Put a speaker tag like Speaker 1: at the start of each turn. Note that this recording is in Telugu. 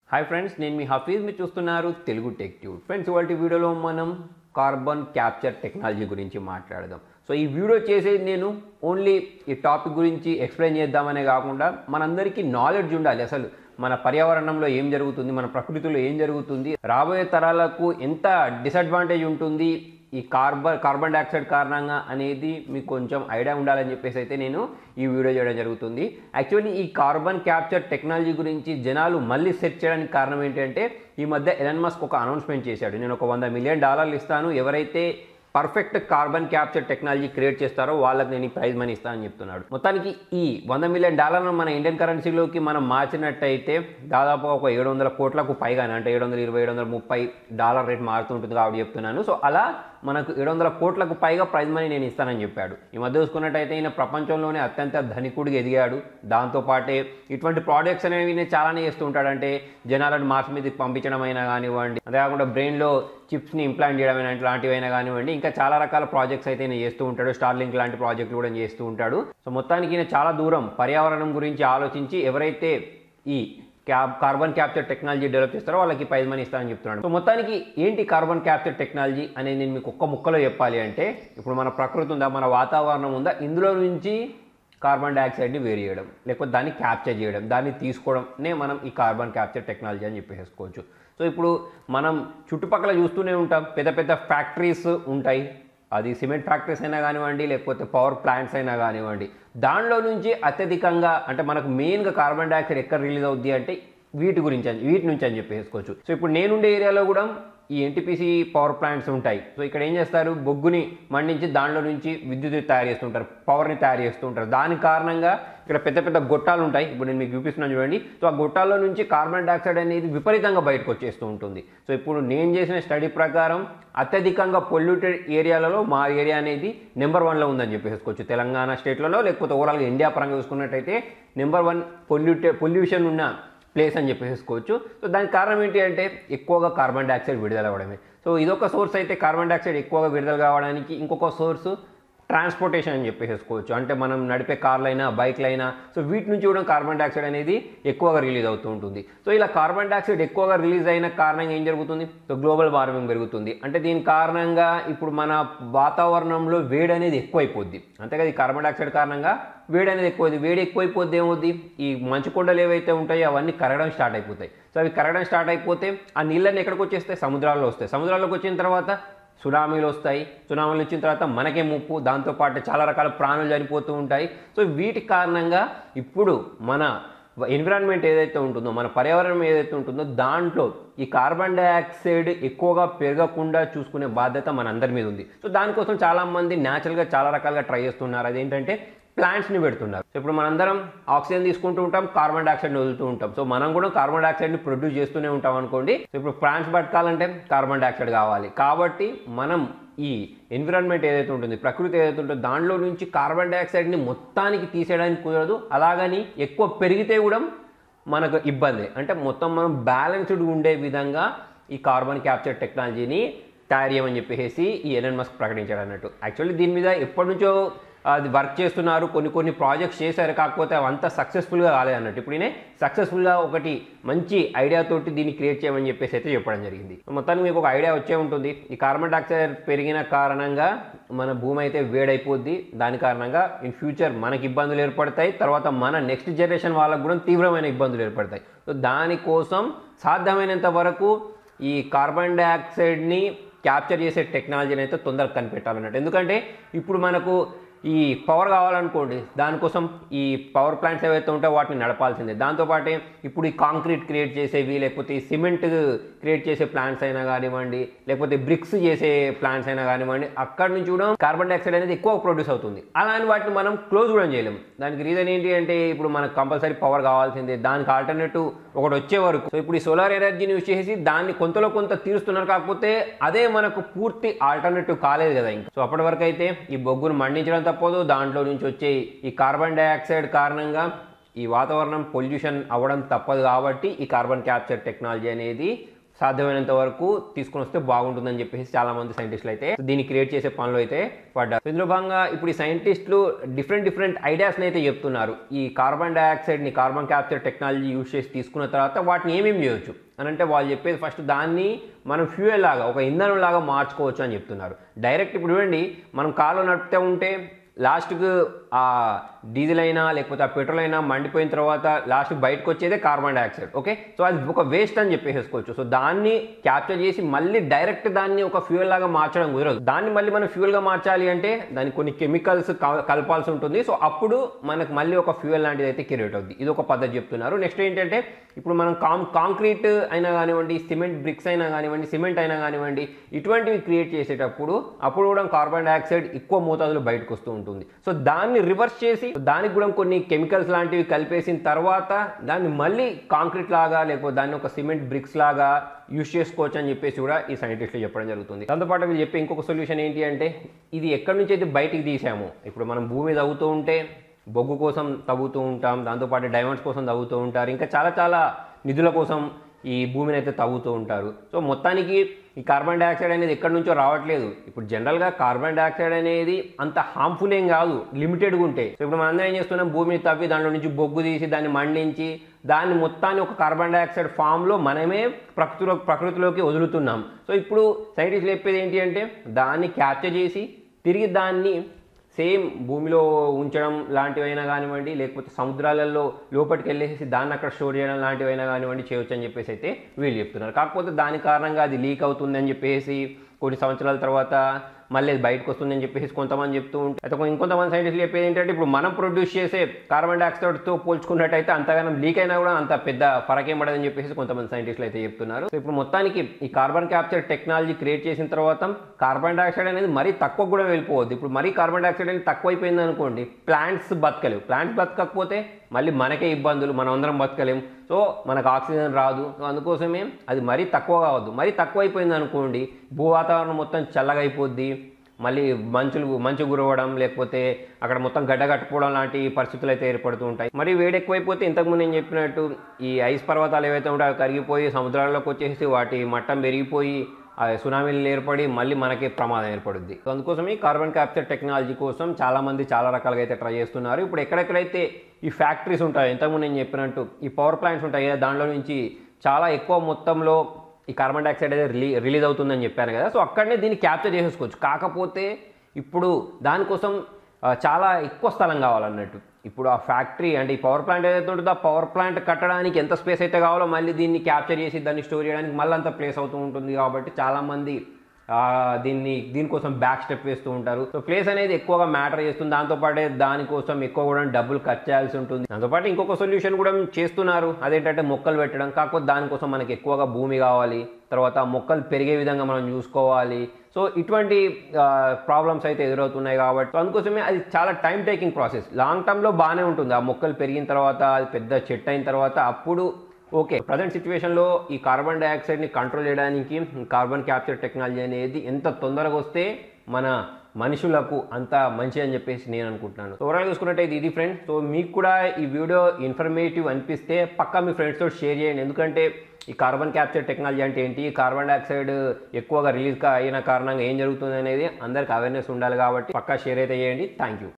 Speaker 1: హాయ్ ఫ్రెండ్స్ నేను మీ హఫీజ్ మీరు చూస్తున్నారు తెలుగు టెక్ ట్యూబ్ ఫ్రెండ్స్ ఇవాళ వీడియోలో మనం కార్బన్ క్యాప్చర్ టెక్నాలజీ గురించి మాట్లాడదాం సో ఈ వీడియో చేసేది నేను ఓన్లీ ఈ టాపిక్ గురించి ఎక్స్ప్లెయిన్ చేద్దామనే కాకుండా మనందరికీ నాలెడ్జ్ ఉండాలి అసలు మన పర్యావరణంలో ఏం జరుగుతుంది మన ప్రకృతిలో ఏం జరుగుతుంది రాబోయే తరాలకు ఎంత డిసడ్వాంటేజ్ ఉంటుంది ఈ కార్బన్ కార్బన్ డైఆక్సైడ్ కారణంగా అనేది మీకు కొంచెం ఐడియా ఉండాలని చెప్పేసి అయితే నేను ఈ వీడియో చేయడం జరుగుతుంది యాక్చువల్లీ ఈ కార్బన్ క్యాప్చర్ టెక్నాలజీ గురించి జనాలు మళ్ళీ సెర్చ్ చేయడానికి కారణం ఏంటంటే ఈ మధ్య ఎలన్ మస్క్ ఒక అనౌన్స్మెంట్ చేశాడు నేను ఒక వంద మిలియన్ డాలర్లు ఇస్తాను ఎవరైతే perfect carbon capture technology create చేస్తారో వాళ్ళకి నేను ఈ ప్రైజ్ మనీ ఇస్తానని చెప్తున్నాడు మొత్తానికి ఈ వంద మిలియన్ డాలర్లను మన ఇండియన్ కరెన్సీలోకి మనం మార్చినట్టయితే దాదాపు ఒక ఏడు వందల కోట్లకు పైగానే అంటే ఏడు వందల ఇరవై ఏడు వందల ముప్పై డాలర్ రేట్ మారుతుంటుంది కాబట్టి చెప్తున్నాను సో అలా మనకు ఏడు వందల కోట్లకు పైగా ప్రైజ్ మనీ నేను ఇస్తానని చెప్పాడు ఈ మధ్య చూసుకున్నట్టయితే ఈయన ప్రపంచంలోనే అత్యంత ధనికుడిగా ఎదిగాడు దాంతోపాటే ఇటువంటి ప్రాజెక్ట్స్ అనేవి ఈయన చాలానే చేస్తూ ఉంటాడు అంటే జనాలను మార్స్ మీదకి పంపించడం అయినా కానివ్వండి అంతేకాకుండా బ్రెయిన్లో చిప్స్ని ఇంప్లాంట్ చేయడం అయినా ఇలాంటివైనా కానివ్వండి ఇంకా చాలా రకాల ప్రాజెక్ట్స్ అయితే ఈయన చేస్తూ ఉంటాడు స్టార్లింక్ లాంటి ప్రాజెక్టులు కూడా చేస్తూ ఉంటాడు సో మొత్తానికి ఈయన చాలా దూరం పర్యావరణం గురించి ఆలోచించి ఎవరైతే ఈ cab carbon capture technology develop చేస్తారో వాళ్ళకి ప్రైజ్ మనీ ఇస్తానని చెప్తున్నాడు సో మొత్తానికి ఏంటి కార్బన్ క్యాప్చర్ టెక్నాలజీ అనేది నేను మీకు ఒక్క ముక్కలో చెప్పాలి అంటే ఇప్పుడు మన ప్రకృతి ఉందా మన వాతావరణం ఉందా ఇందులో నుంచి కార్బన్ డైఆక్సైడ్ని వేరు చేయడం లేకపోతే దాన్ని క్యాప్చర్ చేయడం దాన్ని తీసుకోవడంనే మనం ఈ కార్బన్ క్యాప్చర్ టెక్నాలజీ అని చెప్పేసుకోవచ్చు సో ఇప్పుడు మనం చుట్టుపక్కల చూస్తూనే ఉంటాం పెద్ద పెద్ద ఫ్యాక్టరీస్ ఉంటాయి అది సిమెంట్ ఫ్యాక్టరీస్ అయినా కానివ్వండి లేకపోతే పవర్ ప్లాంట్స్ అయినా కానివ్వండి దానిలో నుంచి అత్యధికంగా అంటే మనకు మెయిన్గా కార్బన్ డైఆక్సైడ్ ఎక్కడ రిలీజ్ అవుద్ది అంటే వీటి గురించి అని వీటి నుంచి అని చెప్పేసుకోవచ్చు సో ఇప్పుడు నేనుండే ఏరియాలో కూడా ఈ ఎన్టీపీసీ పవర్ ప్లాంట్స్ ఉంటాయి సో ఇక్కడ ఏం చేస్తారు బొగ్గుని మండించి దానిలో నుంచి విద్యుత్ తయారు చేస్తుంటారు పవర్ని తయారు చేస్తుంటారు దాని కారణంగా ఇక్కడ పెద్ద పెద్ద గొట్టాలు ఉంటాయి ఇప్పుడు నేను మీకు చూపిస్తున్నాను చూడండి సో ఆ గొట్టాల్లో నుంచి కార్బన్ డైఆక్సైడ్ అనేది విపరీతంగా బయటకు వచ్చేస్తూ ఉంటుంది సో ఇప్పుడు నేను చేసిన స్టడీ ప్రకారం అత్యధికంగా పొల్యూటెడ్ ఏరియాలలో మా ఏరియా అనేది నెంబర్ వన్లో ఉందని చెప్పేసుకోవచ్చు తెలంగాణ స్టేట్లలో లేకపోతే ఓవరాల్గా ఇండియా పరంగా చూసుకున్నట్టయితే నెంబర్ వన్ పొల్యూటె పొల్యూషన్ ఉన్న ప్లేస్ అని చెప్పేసుకోవచ్చు సో దానికి కారణం ఏంటి అంటే ఎక్కువగా కార్బన్ డైఆక్సైడ్ విడుదల అవ్వడమే సో ఇదొక సోర్స్ అయితే కార్బన్ డైఆక్సైడ్ ఎక్కువగా విడుదల కావడానికి ఇంకొక సోర్సు ట్రాన్స్పోర్టేషన్ అని చెప్పేసుకోవచ్చు అంటే మనం నడిపే కార్లైనా బైక్లైనా సో వీటి నుంచి కూడా కార్బన్ డైఆక్సైడ్ అనేది ఎక్కువగా రిలీజ్ అవుతూ ఉంటుంది సో ఇలా కార్బన్ డైఆక్సైడ్ ఎక్కువగా రిలీజ్ అయిన కారణంగా ఏం జరుగుతుంది సో గ్లోబల్ వార్మింగ్ పెరుగుతుంది అంటే దీని కారణంగా ఇప్పుడు మన వాతావరణంలో వేడి అనేది ఎక్కువైపోద్ది అంతేకాదు ఈ కార్బన్ డైఆక్సైడ్ కారణంగా వేడి అనేది ఎక్కువైంది వేడి ఎక్కువైపోద్ది ఏమవుద్ది ఈ మంచు కొండలు ఏవైతే ఉంటాయో అవన్నీ కరగడం స్టార్ట్ అయిపోతాయి సో అవి కరగడం స్టార్ట్ అయిపోతే ఆ నీళ్ళని ఎక్కడికి వచ్చేస్తాయి సముద్రాల్లో వస్తాయి సముద్రాల్లోకి వచ్చిన తర్వాత సునామీలు వస్తాయి సునామీలు వచ్చిన తర్వాత మనకే ముప్పు దాంతోపాటు చాలా రకాల ప్రాణులు చనిపోతూ ఉంటాయి సో వీటి కారణంగా ఇప్పుడు మన ఎన్విరాన్మెంట్ ఏదైతే ఉంటుందో మన పర్యావరణం ఏదైతే ఉంటుందో దాంట్లో ఈ కార్బన్ డైఆక్సైడ్ ఎక్కువగా పెరగకుండా చూసుకునే బాధ్యత మన అందరి మీద ఉంది సో దానికోసం చాలామంది న్యాచురల్గా చాలా రకాలుగా ట్రై చేస్తున్నారు అదేంటంటే ప్లాంట్స్ని పెడుతున్నారు సో ఇప్పుడు మనందరం ఆక్సిజన్ తీసుకుంటూ ఉంటాం కార్బన్ డైఆక్సైడ్ని వదులుతూ ఉంటాం సో మనం కూడా కార్బన్ డైఆక్సైడ్ని ప్రొడ్యూస్ చేస్తూనే ఉంటాం అనుకోండి సో ఇప్పుడు ప్లాంట్స్ బతకాలంటే కార్బన్ డైఆక్సైడ్ కావాలి కాబట్టి మనం ఈ ఎన్విరాన్మెంట్ ఏదైతే ఉంటుంది ప్రకృతి ఏదైతే ఉంటుందో దానిలో నుంచి కార్బన్ డైఆక్సైడ్ని మొత్తానికి తీసేయడానికి కుదరదు అలాగని ఎక్కువ పెరిగితే కూడా మనకు ఇబ్బంది అంటే మొత్తం మనం బ్యాలెన్స్డ్ ఉండే విధంగా ఈ కార్బన్ క్యాప్చర్ టెక్నాలజీని తయారు చేయమని చెప్పేసి ఈ ఎలన్ మస్క్ ప్రకటించాడు అన్నట్టు యాక్చువల్లీ దీని మీద ఎప్పటి నుంచో అది వర్క్ చేస్తున్నారు కొన్ని కొన్ని ప్రాజెక్ట్స్ చేశారు కాకపోతే అవంతా సక్సెస్ఫుల్గా కాలేదు అన్నట్టు ఇప్పుడు నేను సక్సెస్ఫుల్గా ఒకటి మంచి ఐడియా తోటి దీన్ని క్రియేట్ చేయమని చెప్పేసి అయితే చెప్పడం జరిగింది మొత్తానికి మీకు ఒక ఐడియా వచ్చే ఉంటుంది ఈ కార్బన్ డైఆక్సైడ్ పెరిగిన కారణంగా మన భూమి అయితే వేడైపోద్ది దాని కారణంగా ఇన్ ఫ్యూచర్ మనకి ఇబ్బందులు ఏర్పడతాయి తర్వాత మన నెక్స్ట్ జనరేషన్ వాళ్ళకు కూడా తీవ్రమైన ఇబ్బందులు ఏర్పడతాయి సో దానికోసం సాధ్యమైనంత వరకు ఈ కార్బన్ డైఆక్సైడ్ని క్యాప్చర్ చేసే టెక్నాలజీని అయితే తొందరగా కనిపెట్టాలన్నట్టు ఎందుకంటే ఇప్పుడు మనకు ఈ పవర్ కావాలనుకోండి దానికోసం ఈ పవర్ ప్లాంట్స్ ఏవైతే ఉంటాయో వాటిని నడపాల్సిందే దాంతోపాటే ఇప్పుడు ఈ కాంక్రీట్ క్రియేట్ చేసేవి లేకపోతే ఈ సిమెంట్ క్రియేట్ చేసే ప్లాంట్స్ అయినా కానివ్వండి లేకపోతే బ్రిక్స్ చేసే ప్లాంట్స్ అయినా కానివ్వండి అక్కడ నుంచి కూడా కార్బన్ డైఆక్సైడ్ అనేది ఎక్కువ ప్రొడ్యూస్ అవుతుంది అలాంటి వాటిని మనం క్లోజ్ కూడా చేయలేము దానికి రీజన్ ఏంటి అంటే ఇప్పుడు మనకు కంపల్సరీ పవర్ కావాల్సిందే దానికి ఆల్టర్నేటివ్ ఒకటి వచ్చే వరకు సో ఇప్పుడు ఈ సోలార్ ఎనర్జీని యూజ్ చేసి దాన్ని కొంతలో కొంత తీరుస్తున్నారు కాకపోతే అదే మనకు పూర్తి ఆల్టర్నేటివ్ కాలేదు కదా ఇంకా సో అప్పటి వరకు అయితే ఈ బొగ్గును మండించడం తప్పదు దాంట్లో నుంచి వచ్చే ఈ కార్బన్ డైఆక్సైడ్ కారణంగా ఈ వాతావరణం పొల్యూషన్ అవ్వడం తప్పదు కాబట్టి ఈ కార్బన్ క్యాప్చర్ టెక్నాలజీ అనేది సాధ్యమైనంత వరకు తీసుకొని వస్తే బాగుంటుందని చెప్పేసి చాలా మంది సైంటిస్టులు అయితే దీన్ని క్రియేట్ చేసే పనులు అయితే పడ్డారు ఇందులో భాగంగా ఇప్పుడు ఈ సైంటిస్టులు డిఫరెంట్ డిఫరెంట్ ఐడియాస్ని అయితే చెప్తున్నారు ఈ కార్బన్ డైఆక్సైడ్ని కార్బన్ క్యాప్చర్ టెక్నాలజీ యూజ్ చేసి తీసుకున్న తర్వాత వాటిని ఏమేమి చేయొచ్చు అని అంటే వాళ్ళు చెప్పేది ఫస్ట్ దాన్ని మనం ఫ్యూయల్ లాగా ఒక ఇంధనం లాగా మార్చుకోవచ్చు అని చెప్తున్నారు డైరెక్ట్ ఇప్పుడు చూడండి మనం కార్లో నడుపుతూ ఉంటే లాస్ట్కు ఆ డీజిల్ అయినా లేకపోతే ఆ పెట్రోల్ అయినా మండిపోయిన తర్వాత లాస్ట్ బయటకు వచ్చేదే కార్బన్ డైఆక్సైడ్ ఓకే సో అది ఒక వేస్ట్ అని చెప్పేసుకోవచ్చు సో దాన్ని క్యాప్చర్ చేసి మళ్ళీ డైరెక్ట్ దాన్ని ఒక ఫ్యూయల్ లాగా మార్చడం కుదరదు దాన్ని మళ్ళీ మనం ఫ్యూయల్గా మార్చాలి అంటే దానికి కొన్ని కెమికల్స్ కలపాల్సి ఉంటుంది సో అప్పుడు మనకు మళ్ళీ ఒక ఫ్యూయల్ లాంటిది అయితే క్రియేట్ అవుతుంది ఇది ఒక పద్ధతి చెప్తున్నారు నెక్స్ట్ ఏంటంటే ఇప్పుడు మనం కాం కాంక్రీట్ అయినా కానివ్వండి సిమెంట్ బ్రిక్స్ అయినా కానివ్వండి సిమెంట్ అయినా కానివ్వండి ఇటువంటివి క్రియేట్ చేసేటప్పుడు అప్పుడు కూడా కార్బన్ డైఆక్సైడ్ ఎక్కువ మోతాదులో బయటకు వస్తూ ఉంటుంది సో దాన్ని రివర్స్ చేసి దానికి కూడా కొన్ని కెమికల్స్ లాంటివి కలిపేసిన తర్వాత దాన్ని మళ్ళీ కాంక్రీట్ లాగా లేకపోతే దాన్ని ఒక సిమెంట్ బ్రిక్స్ లాగా యూజ్ చేసుకోవచ్చు అని చెప్పేసి కూడా ఈ సైంటిస్టులు చెప్పడం జరుగుతుంది దాంతోపాటు వీళ్ళు చెప్పే ఇంకొక సొల్యూషన్ ఏంటి అంటే ఇది ఎక్కడి నుంచి అయితే బయటికి తీసాము ఇప్పుడు మనం భూమి తవ్వుతూ ఉంటే బొగ్గు కోసం తవ్వుతూ ఉంటాం దాంతోపాటు డైమండ్స్ కోసం తవ్వుతూ ఉంటారు ఇంకా చాలా చాలా నిధుల కోసం ఈ భూమిని అయితే తవ్వుతూ ఉంటారు సో మొత్తానికి ఈ కార్బన్ డైఆక్సైడ్ అనేది ఎక్కడి నుంచో రావట్లేదు ఇప్పుడు జనరల్గా కార్బన్ డైఆక్సైడ్ అనేది అంత హార్మ్ఫుల్ ఏం కాదు లిమిటెడ్గా ఉంటాయి సో ఇప్పుడు మనం అందరం ఏం చేస్తున్నాం భూమిని తవ్వి దాంట్లో నుంచి బొగ్గు తీసి దాన్ని మండించి దాన్ని మొత్తాన్ని ఒక కార్బన్ డైఆక్సైడ్ ఫామ్లో మనమే ప్రకృతిలో ప్రకృతిలోకి వదులుతున్నాం సో ఇప్పుడు సైంటిస్టులు చెప్పేది ఏంటి అంటే దాన్ని క్యాప్చర్ చేసి తిరిగి దాన్ని సేమ్ భూమిలో ఉంచడం లాంటివైనా కానివ్వండి లేకపోతే సముద్రాలలో లోపలికి వెళ్ళేసి దాన్ని అక్కడ స్టోర్ చేయడం లాంటివైనా కానివ్వండి చేయొచ్చు అని చెప్పేసి అయితే వీళ్ళు చెప్తున్నారు కాకపోతే దాని కారణంగా అది లీక్ అవుతుంది అని చెప్పేసి కొన్ని సంవత్సరాల తర్వాత మళ్ళీ అది బయటకు వస్తుందని చెప్పేసి కొంతమంది చెప్తూ ఉంటారు అయితే కొ- ఇంకొంతమంది సైంటిస్టులు చెప్పేది ఏంటంటే ఇప్పుడు మనం ప్రొడ్యూస్ చేసే కార్బన్ డైఆక్సైడ్తో పోల్చుకున్నట్టయితే అంతగానం లీక్ అయినా కూడా అంత పెద్ద ఫరక్ ఏం పడదని చెప్పేసి కొంతమంది సైంటిస్టులు అయితే చెప్తున్నారు సో ఇప్పుడు మొత్తానికి ఈ కార్బన్ క్యాప్చర్ టెక్నాలజీ క్రియేట్ చేసిన తర్వాత కార్బన్ డైఆక్సైడ్ అనేది మరీ తక్కువ కూడా వెళ్ళిపోవద్దు ఇప్పుడు మరీ కార్బన్ డైఆక్సైడ్ అనేది తక్కువైపోయింది అనుకోండి ప్లాంట్స్ బతకలేవు ప్లాంట్స్ బతకకపోతే మళ్ళీ మనకే ఇబ్బందులు మనం అందరం బతకలేం సో మనకు ఆక్సిజన్ రాదు సో అందుకోసమే అది మరీ తక్కువ కావద్దు మరీ తక్కువ అయిపోయింది అనుకోండి భూ వాతావరణం మొత్తం చల్లగా అయిపోద్ది మళ్ళీ మంచులు మంచు గురవడం లేకపోతే అక్కడ మొత్తం గడ్డ కట్టుకోవడం లాంటి పరిస్థితులు అయితే ఏర్పడుతూ ఉంటాయి మరి వేడి ఎక్కువైపోతే ఇంతకుముందు నేను చెప్పినట్టు ఈ ఐస్ పర్వతాలు ఏవైతే ఉంటాయో అవి కరిగిపోయి సముద్రాల్లోకి వచ్చేసి వాటి మట్టం పెరిగిపోయి ఆ సునామీలు ఏర్పడి మళ్ళీ మనకి ప్రమాదం ఏర్పడుద్ది సో అందుకోసమే కార్బన్ క్యాప్చర్ టెక్నాలజీ కోసం చాలా మంది చాలా రకాలుగా అయితే ట్రై చేస్తున్నారు ఇప్పుడు ఎక్కడెక్కడైతే ఈ ఫ్యాక్టరీస్ ఉంటాయో ఇంతకుముందు నేను చెప్పినట్టు ఈ పవర్ ప్లాంట్స్ ఉంటాయి కదా దాంట్లో నుంచి చాలా ఎక్కువ మొత్తంలో ఈ కార్బన్ డైఆక్సైడ్ అనేది రిలీ రిలీజ్ అవుతుందని చెప్పాను కదా సో అక్కడనే దీన్ని క్యాప్చర్ చేసేసుకోవచ్చు కాకపోతే ఇప్పుడు దానికోసం ఆ, చాలా ఎక్కువ స్థలం కావాలన్నట్టు ఇప్పుడు ఆ ఫ్యాక్టరీ అంటే ఈ పవర్ ప్లాంట్ ఏదైతే ఉంటుందో ఆ పవర్ ప్లాంట్ కట్టడానికి ఎంత స్పేస్ అయితే కావాలో మళ్ళీ దీన్ని క్యాప్చర్ చేసి దాన్ని స్టోర్ చేయడానికి మళ్ళీ అంత ప్లేస్ అవుతూ ఉంటుంది కాబట్టి చాలామంది ఆ, దీన్ని దీనికోసం బ్యాక్ స్టెప్ వేస్తూ ఉంటారు సో ప్లేస్ అనేది ఎక్కువగా మ్యాటర్ చేస్తుంది దాంతోపాటే దానికోసం ఎక్కువ కూడా డబ్బులు ఖర్చు చేయాల్సి ఉంటుంది దాంతోపాటు ఇంకొక సొల్యూషన్ కూడా చేస్తున్నారు అదేంటంటే మొక్కలు పెట్టడం కాకపోతే దానికోసం మనకి ఎక్కువగా భూమి కావాలి తర్వాత ఆ మొక్కలు పెరిగే విధంగా మనం చూసుకోవాలి సో ఇటువంటి ప్రాబ్లమ్స్ అయితే ఎదురవుతున్నాయి కాబట్టి సో అందుకోసమే అది చాలా టైం టేకింగ్ ప్రాసెస్ లాంగ్ టర్మ్లో బాగానే ఉంటుంది ఆ మొక్కలు పెరిగిన తర్వాత అది పెద్ద చెట్టు అయిన తర్వాత అప్పుడు ఓకే ప్రజెంట్ సిచ్యువేషన్లో ఈ కార్బన్ డైఆక్సైడ్ని కంట్రోల్ చేయడానికి కార్బన్ క్యాప్చర్ టెక్నాలజీ అనేది ఎంత తొందరగా వస్తే మన మనుషులకు అంత మంచి అని చెప్పేసి నేను అనుకుంటున్నాను సో ఓవరాల్ చూసుకున్నట్టయితే ఇది ఫ్రెండ్స్ సో మీకు కూడా ఈ వీడియో ఇన్ఫర్మేటివ్ అనిపిస్తే పక్కా మీ ఫ్రెండ్స్తో షేర్ చేయండి ఎందుకంటే ఈ కార్బన్ క్యాప్చర్ టెక్నాలజీ అంటే ఏంటి కార్బన్ డైఆక్సైడ్ ఎక్కువగా రిలీజ్ అయిన కారణంగా ఏం జరుగుతుంది అనేది అందరికి అవేర్నెస్ ఉండాలి కాబట్టి పక్కా షేర్ అయితే చేయండి థ్యాంక్ యూ